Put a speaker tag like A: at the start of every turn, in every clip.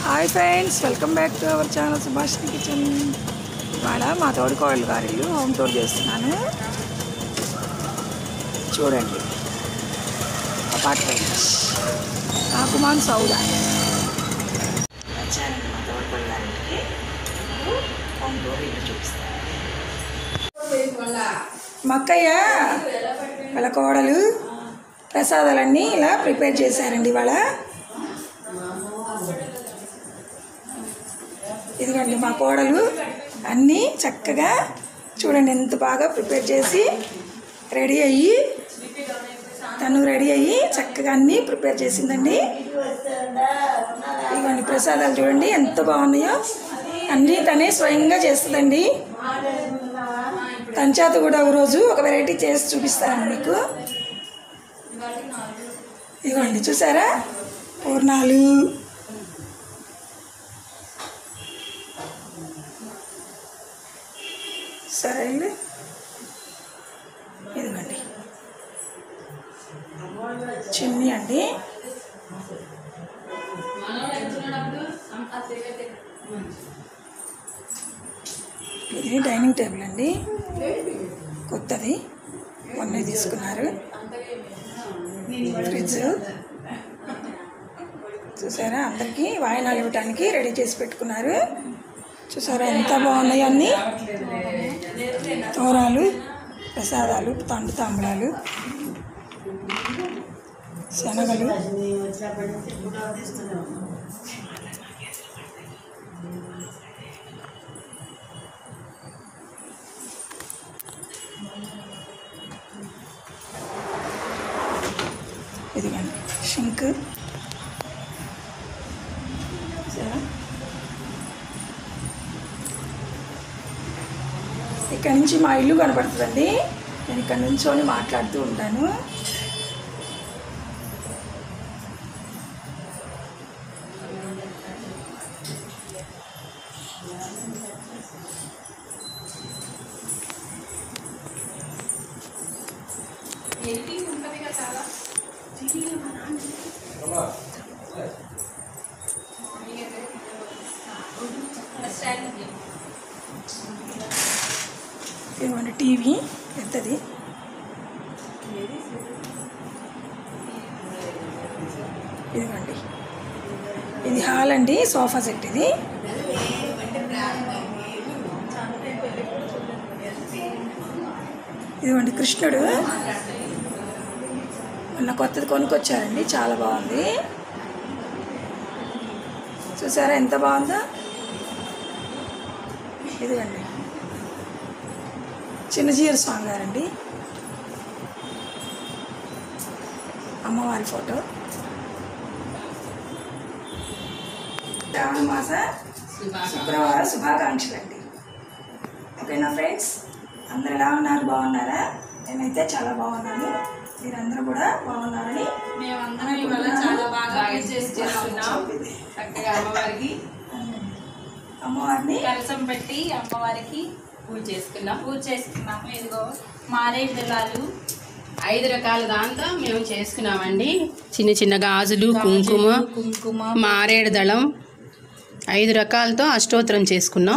A: Hi friends welcome back to our channel Subhashini kitchen ఇవాళ మా తోడుకోడలు గారి ఇల్లు హోమ్ టూర్ చేస్తున్నాను చూడండి అపార్ట్మెంట్స్ ఆకుమాన్ సౌదా వచ్చానండి మా తోడుకోడలు గారి ఇంటికి ఇప్పుడు హోమ్ టూర్ ఇల్లు చూపిస్తాను మా అక్కయ్య వాళ్ళ కోడలు ప్రసాదాలన్నీ ఇలా ప్రిపేర్ చేశారండి ఇవాళ ఇదిగోండి మా కోడలు అన్నీ చక్కగా చూడండి ఎంత బాగా ప్రిపేర్ చేసి రెడీ అయ్యి తను రెడీ అయ్యి చక్కగా అన్నీ ప్రిపేర్ చేసిందండి ఇదిగోండి ప్రసాదాలు చూడండి ఎంత బాగున్నాయో అన్నీ తనే స్వయంగా చేస్తుందండి తన చేత కూడా ఒక రోజు ఒక వెరైటీ చేసి చూపిస్తాను మీకు ఇదిగోండి చూసారా పూర్ణాలు సరే అండి ఇదిగోండి చిన్ని అండి ఇది డైనింగ్ టేబుల్ అండి కొత్తది మొన్నే తీసుకున్నారు ఫ్రిడ్జ్ చూసారా అందరికీ వాయినాలు ఇవ్వటానికి రెడీ చేసి పెట్టుకున్నారు చూసారా ఎంత బాగున్నాయి అన్నీ తోరాలు ప్రసాదాలు తండు తాంబళాలు శనగలు ఇదిగోండి షింక్ చూసారా? ఇక్కడ నుంచి మా ఇల్లు కనపడుతుందండి నేను ఇక్కడ నుంచొని మాట్లాడుతూ ఉంటాను ఇదిగోండి టీవీ పెద్దది ఇదిగోండి ఇది హాల్ అండి సోఫా సెట్ ఇది ఇదిగోండి కృష్ణుడు మొన్న కొత్తది కొనుక్కొచ్చారండి చాలా బాగుంది చూసారా ఎంత బాగుందో ఇదిగండి చిన్నజీర స్వామి గారండి అమ్మవారి ఫోటో శ్రావణ మాస శుక్రవార శుభాకాంక్షలు అండి ఓకేనా ఫ్రెండ్స్ అందరు ఎలా ఉన్నారు బాగున్నారా నేనైతే చాలా బాగున్నాను మీరందరూ కూడా బాగున్నారని
B: మేమందరం ఇవాళ చాలా బాగా చేసి చేస్తున్నాం చక్కగా అమ్మవారికి
A: అమ్మవారిని
B: కలసం పెట్టి అమ్మవారికి పూజ చేసుకున్నాం పూజ చేసుకున్నాము ఇదిగో మారేడు దళాలు ఐదు రకాల దాంతో మేము చేసుకున్నామండి చిన్న చిన్న గాజులు కుంకుమ
C: కుంకుమ
B: మారేడు దళం ఐదు రకాలతో అష్టోత్తరం చేసుకున్నాం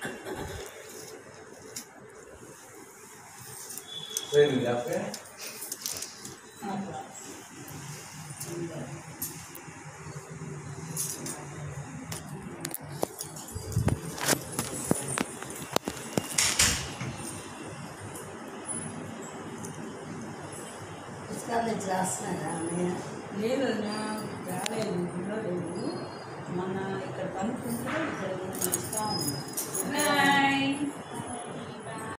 C: పుస్తకాలు తెచ్చి రాస్తున్నారా అన్నయ్య
D: లేదు నా రాలేదు ఇంట్లో లేదు మొన్న ఇక్కడ కనుక్కుంటే ఇక్కడ నేను ఇస్తా ఉన్నా